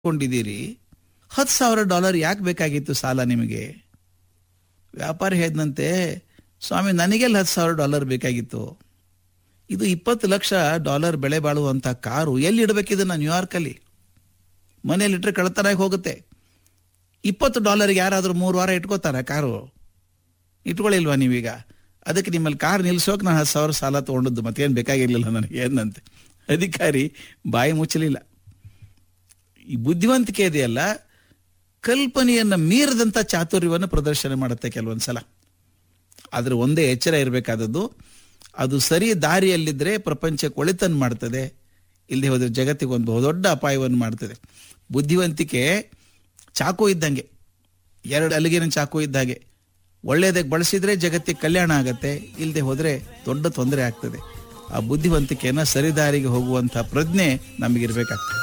ಕೊಂಡಿದ್ದೀರಿ ಹತ್ತು ಸಾವಿರ ಡಾಲರ್ ಯಾಕೆ ಬೇಕಾಗಿತ್ತು ಸಾಲ ನಿಮಗೆ ವ್ಯಾಪಾರಿ ಹೇಳಿದಂತೆ ಸ್ವಾಮಿ ನನಗೆಲ್ಲ ಹತ್ತು ಸಾವಿರ ಡಾಲರ್ ಬೇಕಾಗಿತ್ತು ಇದು ಇಪ್ಪತ್ತು ಲಕ್ಷ ಡಾಲರ್ ಬೆಲೆ ಬಾಳುವಂಥ ಕಾರು ಎಲ್ಲಿ ಇಡಬೇಕಿದನ್ನ ನ್ಯೂಯಾರ್ಕಲ್ಲಿ ಮನೇಲಿಟ್ರೆ ಕಳ್ತನಾಗಿ ಹೋಗುತ್ತೆ ಇಪ್ಪತ್ತು ಡಾಲರ್ಗೆ ಯಾರಾದರೂ ಮೂರು ವಾರ ಇಟ್ಕೋತಾರ ಕಾರು ಇಟ್ಕೊಳ್ಳಿಲ್ವಾ ನೀವೀಗ ಅದಕ್ಕೆ ನಿಮ್ಮಲ್ಲಿ ಕಾರ್ ನಿಲ್ಸೋಕೆ ನಾನು ಹತ್ತು ಸಾವಿರ ಸಾಲ ತೊಗೊಂಡದ್ದು ಮತ್ತೇನು ಬೇಕಾಗಿರ್ಲಿಲ್ಲ ನನಗೆ ಏನಂತೆ ಅಧಿಕಾರಿ ಬಾಯಿ ಮುಚ್ಚಲಿಲ್ಲ ಈ ಬುದ್ಧಿವಂತಿಕೆ ಇದೆಯಲ್ಲ ಕಲ್ಪನೆಯನ್ನ ಮೀರದಂತ ಚಾತುರ್ಯವನ್ನು ಪ್ರದರ್ಶನ ಮಾಡುತ್ತೆ ಕೆಲವೊಂದು ಸಲ ಆದ್ರೆ ಒಂದೇ ಎಚ್ಚರ ಇರಬೇಕಾದದ್ದು ಅದು ಸರಿ ದಾರಿಯಲ್ಲಿದ್ದರೆ ಪ್ರಪಂಚಕ್ಕೆ ಒಳಿತನ್ನು ಮಾಡ್ತದೆ ಇಲ್ಲದೆ ಹೋದ್ರೆ ಜಗತ್ತಿಗೆ ಒಂದು ಬಹುದೊಡ್ಡ ಅಪಾಯವನ್ನು ಮಾಡ್ತದೆ ಬುದ್ಧಿವಂತಿಕೆ ಚಾಕು ಇದ್ದಂಗೆ ಎರಡು ಅಲ್ಲಿಗಿನ ಚಾಕು ಇದ್ದಾಗೆ ಒಳ್ಳೆಯದಕ್ಕೆ ಬಳಸಿದ್ರೆ ಜಗತ್ತಿಗೆ ಕಲ್ಯಾಣ ಆಗತ್ತೆ ಇಲ್ಲದೆ ಹೋದ್ರೆ ದೊಡ್ಡ ತೊಂದರೆ ಆಗ್ತದೆ ಆ ಬುದ್ಧಿವಂತಿಕೆಯನ್ನ ಸರಿದಾರಿಗೆ ಹೋಗುವಂತ ಪ್ರಜ್ಞೆ ನಮಗಿರ್ಬೇಕಾಗ್ತದೆ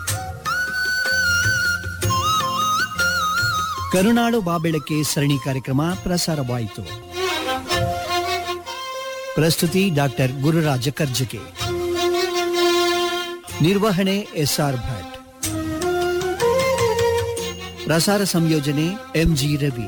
ಕರುನಾಡು ಬಾಬೆಳಕೆ ಸರಣಿ ಕಾರ್ಯಕ್ರಮ ಪ್ರಸಾರವಾಯಿತು ಪ್ರಸ್ತುತಿ ಡಾಕ್ಟರ್ ಗುರುರಾಜ ಕರ್ಜಗೆ ನಿರ್ವಹಣೆ ಎಸ್ಆರ್ ಭಟ್ ಪ್ರಸಾರ ಸಂಯೋಜನೆ ಎಂಜಿ ರವಿ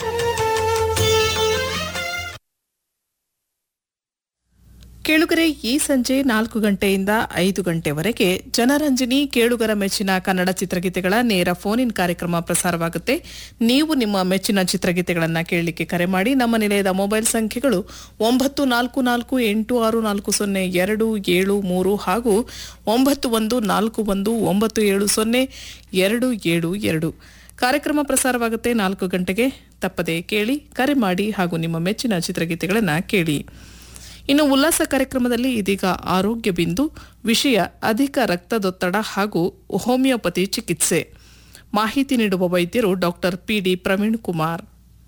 ಕೇಳುಗರೆ ಈ ಸಂಜೆ ನಾಲ್ಕು ಗಂಟೆಯಿಂದ ಐದು ಗಂಟೆವರೆಗೆ ಜನರಂಜನಿ ಕೇಳುಗರ ಮೆಚ್ಚಿನ ಕನ್ನಡ ಚಿತ್ರಗೀತೆಗಳ ನೇರ ಫೋನ್ ಇನ್ ಕಾರ್ಯಕ್ರಮ ಪ್ರಸಾರವಾಗುತ್ತೆ ನೀವು ನಿಮ್ಮ ಮೆಚ್ಚಿನ ಚಿತ್ರಗೀತೆಗಳನ್ನು ಕೇಳಲಿಕ್ಕೆ ಕರೆ ಮಾಡಿ ನಮ್ಮ ನಿಲಯದ ಮೊಬೈಲ್ ಸಂಖ್ಯೆಗಳು ಒಂಬತ್ತು ನಾಲ್ಕು ನಾಲ್ಕು ಎಂಟು ಆರು ನಾಲ್ಕು ಸೊನ್ನೆ ಎರಡು ಏಳು ಮೂರು ಹಾಗೂ ಒಂಬತ್ತು ಒಂದು ನಾಲ್ಕು ಒಂದು ಒಂಬತ್ತು ಏಳು ಸೊನ್ನೆ ಎರಡು ಏಳು ಎರಡು ಕಾರ್ಯಕ್ರಮ ಪ್ರಸಾರವಾಗುತ್ತೆ ನಾಲ್ಕು ಗಂಟೆಗೆ ತಪ್ಪದೆ ಕೇಳಿ ಕರೆ ಮಾಡಿ ಹಾಗೂ ನಿಮ್ಮ ಮೆಚ್ಚಿನ ಚಿತ್ರಗೀತೆಗಳನ್ನು ಕೇಳಿ ಇನ್ನು ಉಲ್ಲಾಸ ಕಾರ್ಯಕ್ರಮದಲ್ಲಿ ಇದೀಗ ಆರೋಗ್ಯ ಬಿಂದು ವಿಷಯ ಅಧಿಕ ರಕ್ತದೊತ್ತಡ ಹಾಗೂ ಹೋಮಿಯೋಪತಿ ಚಿಕಿತ್ಸೆ ಮಾಹಿತಿ ನೀಡುವ ವೈದ್ಯರು ಡಾಕ್ಟರ್ ಪಿಡಿ ಪ್ರವೀಣ್ ಕುಮಾರ್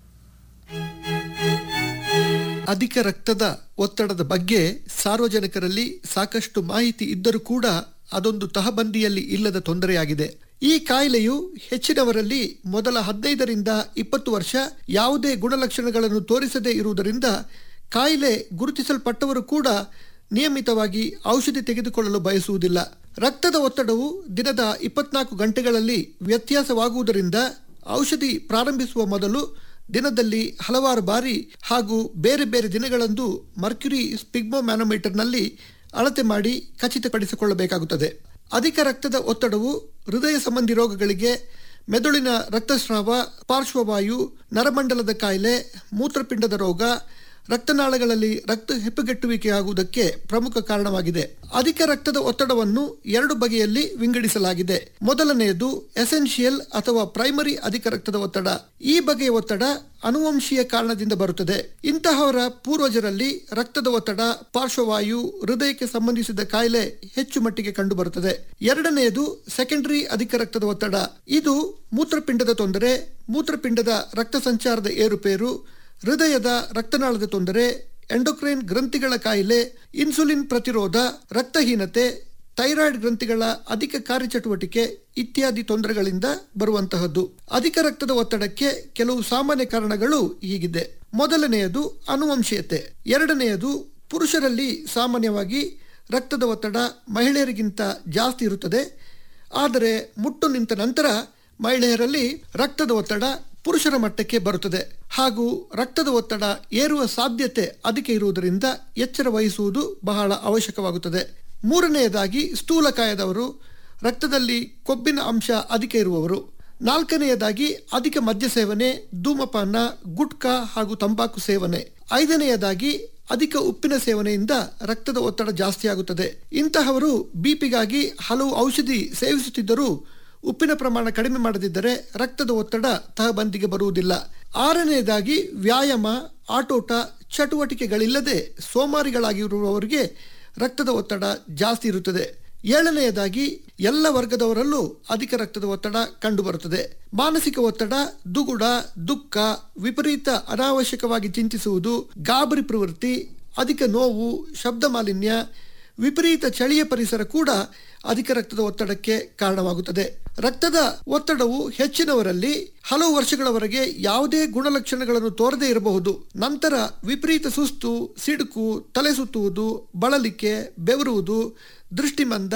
ಅಧಿಕ ರಕ್ತದ ಒತ್ತಡದ ಬಗ್ಗೆ ಸಾರ್ವಜನಿಕರಲ್ಲಿ ಸಾಕಷ್ಟು ಮಾಹಿತಿ ಇದ್ದರೂ ಕೂಡ ಅದೊಂದು ತಹಬಂದಿಯಲ್ಲಿ ಇಲ್ಲದ ತೊಂದರೆಯಾಗಿದೆ ಈ ಕಾಯಿಲೆಯು ಹೆಚ್ಚಿನವರಲ್ಲಿ ಮೊದಲ ಹದಿನೈದರಿಂದ ಇಪ್ಪತ್ತು ವರ್ಷ ಯಾವುದೇ ಗುಣಲಕ್ಷಣಗಳನ್ನು ತೋರಿಸದೇ ಇರುವುದರಿಂದ ಕಾಯಿಲೆ ಗುರುತಿಸಲ್ಪಟ್ಟವರು ಕೂಡ ನಿಯಮಿತವಾಗಿ ಔಷಧಿ ತೆಗೆದುಕೊಳ್ಳಲು ಬಯಸುವುದಿಲ್ಲ ರಕ್ತದ ಒತ್ತಡವು ದಿನದ ಇಪ್ಪತ್ನಾಲ್ಕು ಗಂಟೆಗಳಲ್ಲಿ ವ್ಯತ್ಯಾಸವಾಗುವುದರಿಂದ ಔಷಧಿ ಪ್ರಾರಂಭಿಸುವ ಮೊದಲು ದಿನದಲ್ಲಿ ಹಲವಾರು ಬಾರಿ ಹಾಗೂ ಬೇರೆ ಬೇರೆ ದಿನಗಳಂದು ಮರ್ಕ್ಯುರಿ ಸ್ಪಿಗ್ಮೋಮ್ಯಾನೋಮೀಟರ್ನಲ್ಲಿ ಅಳತೆ ಮಾಡಿ ಖಚಿತಪಡಿಸಿಕೊಳ್ಳಬೇಕಾಗುತ್ತದೆ ಅಧಿಕ ರಕ್ತದ ಒತ್ತಡವು ಹೃದಯ ಸಂಬಂಧಿ ರೋಗಗಳಿಗೆ ಮೆದುಳಿನ ರಕ್ತಸ್ರಾವ ಪಾರ್ಶ್ವವಾಯು ನರಮಂಡಲದ ಕಾಯಿಲೆ ಮೂತ್ರಪಿಂಡದ ರೋಗ ರಕ್ತನಾಳಗಳಲ್ಲಿ ರಕ್ತ ಹೆಪ್ಪುಗಟ್ಟುವಿಕೆಯಾಗುವುದಕ್ಕೆ ಪ್ರಮುಖ ಕಾರಣವಾಗಿದೆ ಅಧಿಕ ರಕ್ತದ ಒತ್ತಡವನ್ನು ಎರಡು ಬಗೆಯಲ್ಲಿ ವಿಂಗಡಿಸಲಾಗಿದೆ ಮೊದಲನೆಯದು ಎಸೆನ್ಷಿಯಲ್ ಅಥವಾ ಪ್ರೈಮರಿ ಅಧಿಕ ರಕ್ತದ ಒತ್ತಡ ಈ ಬಗೆಯ ಒತ್ತಡ ಅನುವಂಶೀಯ ಕಾರಣದಿಂದ ಬರುತ್ತದೆ ಇಂತಹವರ ಪೂರ್ವಜರಲ್ಲಿ ರಕ್ತದ ಒತ್ತಡ ಪಾರ್ಶ್ವವಾಯು ಹೃದಯಕ್ಕೆ ಸಂಬಂಧಿಸಿದ ಕಾಯಿಲೆ ಹೆಚ್ಚು ಮಟ್ಟಿಗೆ ಕಂಡುಬರುತ್ತದೆ ಎರಡನೆಯದು ಸೆಕೆಂಡರಿ ಅಧಿಕ ರಕ್ತದ ಒತ್ತಡ ಇದು ಮೂತ್ರಪಿಂಡದ ತೊಂದರೆ ಮೂತ್ರಪಿಂಡದ ರಕ್ತ ಸಂಚಾರದ ಏರುಪೇರು ಹೃದಯದ ರಕ್ತನಾಳದ ತೊಂದರೆ ಎಂಡೋಕ್ರೈನ್ ಗ್ರಂಥಿಗಳ ಕಾಯಿಲೆ ಇನ್ಸುಲಿನ್ ಪ್ರತಿರೋಧ ರಕ್ತಹೀನತೆ ಥೈರಾಯ್ಡ್ ಗ್ರಂಥಿಗಳ ಅಧಿಕ ಕಾರ್ಯಚಟುವಟಿಕೆ ಇತ್ಯಾದಿ ತೊಂದರೆಗಳಿಂದ ಬರುವಂತಹದ್ದು ಅಧಿಕ ರಕ್ತದ ಒತ್ತಡಕ್ಕೆ ಕೆಲವು ಸಾಮಾನ್ಯ ಕಾರಣಗಳು ಹೀಗಿದೆ ಮೊದಲನೆಯದು ಅನುವಂಶೀಯತೆ ಎರಡನೆಯದು ಪುರುಷರಲ್ಲಿ ಸಾಮಾನ್ಯವಾಗಿ ರಕ್ತದ ಒತ್ತಡ ಮಹಿಳೆಯರಿಗಿಂತ ಜಾಸ್ತಿ ಇರುತ್ತದೆ ಆದರೆ ಮುಟ್ಟು ನಿಂತ ನಂತರ ಮಹಿಳೆಯರಲ್ಲಿ ರಕ್ತದ ಒತ್ತಡ ಪುರುಷರ ಮಟ್ಟಕ್ಕೆ ಬರುತ್ತದೆ ಹಾಗೂ ರಕ್ತದ ಒತ್ತಡ ಏರುವ ಸಾಧ್ಯತೆ ಅಧಿಕ ಇರುವುದರಿಂದ ಎಚ್ಚರ ವಹಿಸುವುದು ಬಹಳ ಅವಶ್ಯಕವಾಗುತ್ತದೆ ಮೂರನೆಯದಾಗಿ ಸ್ಥೂಲಕಾಯದವರು ರಕ್ತದಲ್ಲಿ ಕೊಬ್ಬಿನ ಅಂಶ ಅಧಿಕ ಇರುವವರು ನಾಲ್ಕನೆಯದಾಗಿ ಅಧಿಕ ಮದ್ಯ ಸೇವನೆ ಧೂಮಪಾನ ಗುಟ್ಕಾ ಹಾಗೂ ತಂಬಾಕು ಸೇವನೆ ಐದನೆಯದಾಗಿ ಅಧಿಕ ಉಪ್ಪಿನ ಸೇವನೆಯಿಂದ ರಕ್ತದ ಒತ್ತಡ ಜಾಸ್ತಿಯಾಗುತ್ತದೆ ಇಂತಹವರು ಬಿಪಿಗಾಗಿ ಹಲವು ಔಷಧಿ ಸೇವಿಸುತ್ತಿದ್ದರೂ ಉಪ್ಪಿನ ಪ್ರಮಾಣ ಕಡಿಮೆ ಮಾಡದಿದ್ದರೆ ರಕ್ತದ ಒತ್ತಡ ತಹಬಂದಿಗೆ ಬರುವುದಿಲ್ಲ ಆರನೆಯದಾಗಿ ವ್ಯಾಯಾಮ ಆಟೋಟ ಚಟುವಟಿಕೆಗಳಿಲ್ಲದೆ ಸೋಮಾರಿಗಳಾಗಿರುವವರಿಗೆ ರಕ್ತದ ಒತ್ತಡ ಜಾಸ್ತಿ ಇರುತ್ತದೆ ಏಳನೆಯದಾಗಿ ಎಲ್ಲ ವರ್ಗದವರಲ್ಲೂ ಅಧಿಕ ರಕ್ತದ ಒತ್ತಡ ಕಂಡುಬರುತ್ತದೆ ಮಾನಸಿಕ ಒತ್ತಡ ದುಗುಡ ದುಃಖ ವಿಪರೀತ ಅನಾವಶ್ಯಕವಾಗಿ ಚಿಂತಿಸುವುದು ಗಾಬರಿ ಪ್ರವೃತ್ತಿ ಅಧಿಕ ನೋವು ಶಬ್ದ ಮಾಲಿನ್ಯ ವಿಪರೀತ ಚಳಿಯ ಪರಿಸರ ಕೂಡ ಅಧಿಕ ರಕ್ತದ ಒತ್ತಡಕ್ಕೆ ಕಾರಣವಾಗುತ್ತದೆ ರಕ್ತದ ಒತ್ತಡವು ಹೆಚ್ಚಿನವರಲ್ಲಿ ಹಲವು ವರ್ಷಗಳವರೆಗೆ ಯಾವುದೇ ಗುಣಲಕ್ಷಣಗಳನ್ನು ತೋರದೇ ಇರಬಹುದು ನಂತರ ವಿಪರೀತ ಸುಸ್ತು ಸಿಡುಕು ತಲೆ ಸುತ್ತುವುದು ಬಳಲಿಕೆ ಬೆವರುವುದು ದೃಷ್ಟಿಮಂದ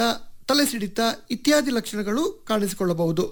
ತಲೆ ಸಿಡಿತ ಇತ್ಯಾದಿ ಲಕ್ಷಣಗಳು ಕಾಣಿಸಿಕೊಳ್ಳಬಹುದು